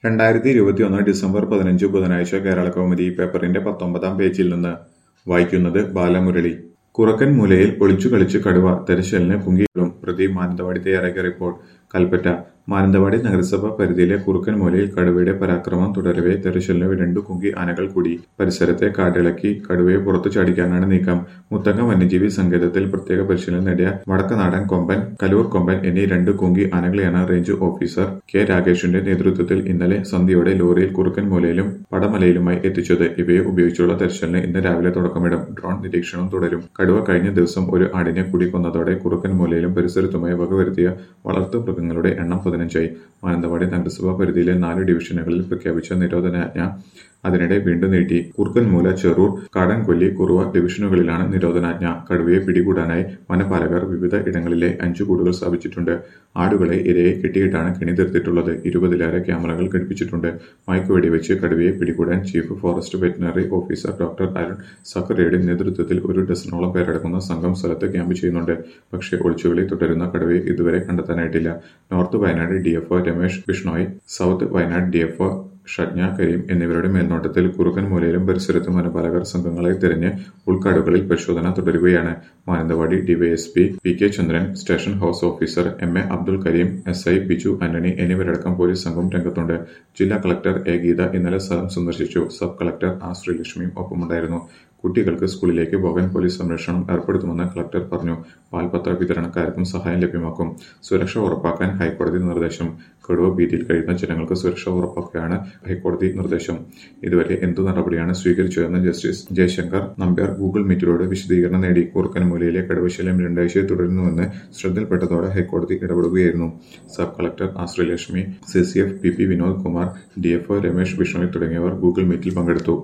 രണ്ടായിരത്തി ഇരുപത്തിയൊന്ന് ഡിസംബർ പതിനഞ്ച് ബുധനാഴ്ച കേരള കൗമുദി പേപ്പറിന്റെ പത്തൊമ്പതാം പേജിൽ നിന്ന് വായിക്കുന്നത് ബാലമുരളി കുറക്കൻ മൂലയിൽ ഒളിച്ചു കളിച്ച് കടുവ തെരച്ചിലിന് പുങ്കിയിടും പ്രതി മാനന്തവാടി തയ്യാറാക്കിയ റിപ്പോർട്ട് കൽപ്പറ്റ മാനന്തവാടി നഗരസഭ പരിധിയിലെ കുറുക്കൻ മൂലയിൽ കടുവയുടെ പരാക്രമം തുടരവെ തെരച്ചിലിന് രണ്ടു കുങ്കി ആനകൾ കൂടി പരിസരത്തെ കാടിളക്കി കടുവയെ പുറത്തു ചാടിക്കാനാണ് നീക്കം മുത്തങ്ങ വന്യജീവി സങ്കേതത്തിൽ പ്രത്യേക പരിശീലനം നേടിയ വടക്കനാടൻ കൊമ്പൻ കലൂർ കൊമ്പൻ എന്നീ രണ്ട് കുങ്കി ആനകളെയാണ് റേഞ്ച് ഓഫീസർ കെ രാകേഷിന്റെ നേതൃത്വത്തിൽ ഇന്നലെ സന്ധ്യയോടെ ലോറിയിൽ കുറുക്കൻ മൂലയിലും പടമലയിലുമായി എത്തിച്ചത് ഇവയെ ഉപയോഗിച്ചുള്ള തെരച്ചിലിന് ഇന്ന് രാവിലെ തുടക്കമിടും ഡ്രോൺ നിരീക്ഷണം തുടരും കടുവ കഴിഞ്ഞ ദിവസം ഒരു ആടിനെ കൂടി കൊന്നതോടെ കുറുക്കൻ മൂലയിലും പരിസരത്തുമായി വകവരുത്തിയ വളർത്തു മൃഗങ്ങളുടെ എണ്ണം പതിനഞ്ചായി മാനന്തവാടി നഗരസഭാ പരിധിയിലെ നാല് ഡിവിഷനുകളിൽ പ്രഖ്യാപിച്ച നിരോധനാജ്ഞ അതിനിടെ വീണ്ടും നീട്ടി കുറുക്കൻമൂല ചെറൂർ കാടൻകൊല്ലി കുറുവ ഡിവിഷനുകളിലാണ് നിരോധനാജ്ഞ കടുവയെ പിടികൂടാനായി വനപാലകർ വിവിധ ഇടങ്ങളിലെ അഞ്ചു കൂടുകൾ സ്ഥാപിച്ചിട്ടുണ്ട് ആടുകളെ ഇരയെ കെട്ടിയിട്ടാണ് കെണി തീർത്തിട്ടുള്ളത് ഇരുപതിലേറെ ക്യാമറകൾ ഘടിപ്പിച്ചിട്ടുണ്ട് മയക്കുവെടി വെച്ച് കടുവയെ പിടികൂടാൻ chief forest veterinary officer doctor Arun സക്കറയുടെ നേതൃത്വത്തിൽ ഒരു ഡസനോളം പേരടങ്ങുന്ന സംഘം സ്ഥലത്ത് ക്യാമ്പ് ചെയ്യുന്നുണ്ട് പക്ഷേ ഒളിച്ചുകളി തുടരുന്ന കടുവയെ ഇതുവരെ കണ്ടെത്താനായിട്ടില്ല north Wayanad DFO Ramesh Bishnoi south Wayanad DFO Shajna Karim എന്നിവരുടെ മേൽനോട്ടത്തിൽ കുറുക്കൻ മൂലയിലും പരിസരത്തും വനപാലകർ സംഘങ്ങളെ തിരഞ്ഞ് ഉൾക്കാടുകളിൽ പരിശോധന തുടരുകയാണ് Mananthavady DYSP P K Chandran station house officer M A Abdul Karim S I Biju Antony എന്നിവരടക്കം പോലീസ് സംഘം രംഗത്തുണ്ട് ജില്ലാ കളക്ടർ എ ഗീത ഇന്നലെ സ്ഥലം സന്ദർശിച്ചു സബ് കളക്ടർ ആർ ശ്രീലക്ഷ്മിയും ഒപ്പമുണ്ടായിരുന്നു കുട്ടികൾക്ക് സ്കൂളിലേക്ക് പോകാൻ പോലീസ് സംരക്ഷണം ഏർപ്പെടുത്തുമെന്ന് കളക്ടർ പറഞ്ഞു പാൽപത്ര വിതരണക്കാർക്കും സഹായം ലഭ്യമാക്കും സുരക്ഷ ഉറപ്പാക്കാൻ ഹൈക്കോടതി നിർദ്ദേശം കടുവ ഭീതിയിൽ കഴിയുന്ന ജനങ്ങൾക്ക് സുരക്ഷ ഉറപ്പാക്കുകയാണ് ഹൈക്കോടതി നിർദ്ദേശം ഇതുവരെ എന്തു നടപടിയാണ് സ്വീകരിച്ചതെന്ന് ജസ്റ്റിസ് ജയശങ്കർ നമ്പ്യാർ ഗൂഗിൾ മീറ്റിലൂടെ വിശദീകരണം നേടി കൂർക്കൻമൂലയിലെ കടുവശല്യം രണ്ടാഴ്ച തുടരുന്നുവെന്ന് ശ്രദ്ധയിൽപ്പെട്ടതോടെ ഹൈക്കോടതി ഇടപെടുകയായിരുന്നു sub collector R Sreelakshmi C C F P P Vinod Kumar DFO Ramesh Bishnoi തുടങ്ങിയവർ ഗൂഗിൾ മീറ്റിൽ പങ്കെടുത്തു